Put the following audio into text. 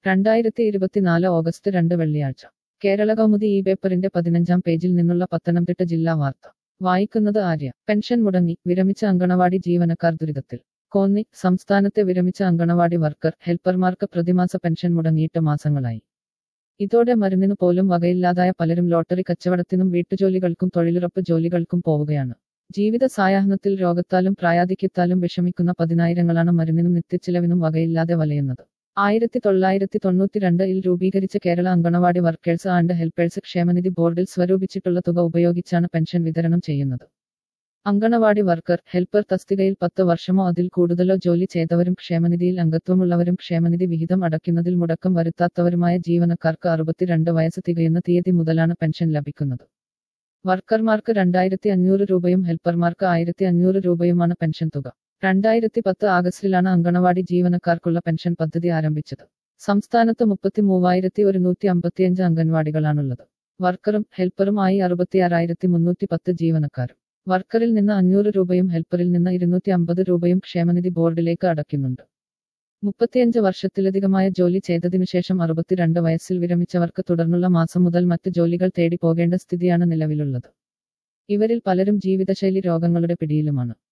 രണ്ടായിരത്തി ഇരുപത്തിനാല് ഓഗസ്റ്റ് രണ്ട് വെള്ളിയാഴ്ച കേരള കൗമുദി ഈ പേപ്പറിന്റെ പതിനഞ്ചാം പേജിൽ നിന്നുള്ള പത്തനംതിട്ട ജില്ലാ വാർത്ത വായിക്കുന്നത് ആര്യ പെൻഷൻ മുടങ്ങി വിരമിച്ച അങ്കണവാടി ജീവനക്കാർ ദുരിതത്തിൽ കോന്നി സംസ്ഥാനത്തെ വിരമിച്ച അങ്കണവാടി വർക്കർ ഹെൽപ്പർമാർക്ക് പ്രതിമാസ പെൻഷൻ മുടങ്ങിയിട്ട് മാസങ്ങളായി ഇതോടെ മരുന്നിനു പോലും വകയില്ലാതായ പലരും ലോട്ടറി കച്ചവടത്തിനും വീട്ടുജോലികൾക്കും തൊഴിലുറപ്പ് ജോലികൾക്കും പോവുകയാണ് ജീവിത സായാഹ്നത്തിൽ രോഗത്താലും പ്രായാധിക്യത്താലും വിഷമിക്കുന്ന പതിനായിരങ്ങളാണ് മരുന്നിനും നിത്യച്ചിലവിനും വകയില്ലാതെ വലയുന്നത് ആയിരത്തി തൊള്ളായിരത്തി തൊണ്ണൂറ്റിരണ്ടിൽ രൂപീകരിച്ച Kerala anganwadi workers and helpers ക്ഷേമനിധി ബോർഡിൽ സ്വരൂപിച്ചിട്ടുള്ള തുക ഉപയോഗിച്ചാണ് പെൻഷൻ വിതരണം ചെയ്യുന്നത് അങ്കണവാടി വർക്കർ ഹെൽപ്പർ തസ്തികയിൽ പത്ത് വർഷമോ അതിൽ കൂടുതലോ ജോലി ചെയ്തവരും ക്ഷേമനിധിയിൽ അംഗത്വമുള്ളവരും ക്ഷേമനിധി വിഹിതം അടയ്ക്കുന്നതിൽ മുടക്കം വരുത്താത്തവരുമായ ജീവനക്കാർക്ക് അറുപത്തിരണ്ട് വയസ്സ് തികയുന്ന തീയതി മുതലാണ് പെൻഷൻ ലഭിക്കുന്നത് വർക്കർമാർക്ക് രണ്ടായിരത്തി അഞ്ഞൂറ് രൂപയും ഹെൽപ്പർമാർക്ക് ആയിരത്തി അഞ്ഞൂറ് രൂപയുമാണ് പെൻഷൻ തുക രണ്ടായിരത്തി പത്ത് ആഗസ്റ്റിലാണ് അങ്കണവാടി ജീവനക്കാർക്കുള്ള പെൻഷൻ പദ്ധതി ആരംഭിച്ചത് സംസ്ഥാനത്ത് മുപ്പത്തി മൂവായിരത്തി ഒരുന്നൂറ്റി അമ്പത്തിയഞ്ച് അംഗൻവാടികളാണുള്ളത് വർക്കറും ഹെൽപ്പറും ആയി അറുപത്തിയാറായിരത്തി മുന്നൂറ്റി പത്ത് ജീവനക്കാരും വർക്കറിൽ നിന്ന് അഞ്ഞൂറ് രൂപയും ഹെൽപ്പറിൽ നിന്ന് ഇരുന്നൂറ്റി അമ്പത് രൂപയും ക്ഷേമനിധി ബോർഡിലേക്ക് അടയ്ക്കുന്നുണ്ട് മുപ്പത്തിയഞ്ച് വർഷത്തിലധികമായ ജോലി ചെയ്തതിനുശേഷം അറുപത്തിരണ്ട് വയസ്സിൽ വിരമിച്ചവർക്ക് തുടർന്നുള്ള മാസം മുതൽ മറ്റ് ജോലികൾ തേടി പോകേണ്ട സ്ഥിതിയാണ് നിലവിലുള്ളത് ഇവരിൽ പലരും ജീവിതശൈലി രോഗങ്ങളുടെ പിടിയിലുമാണ്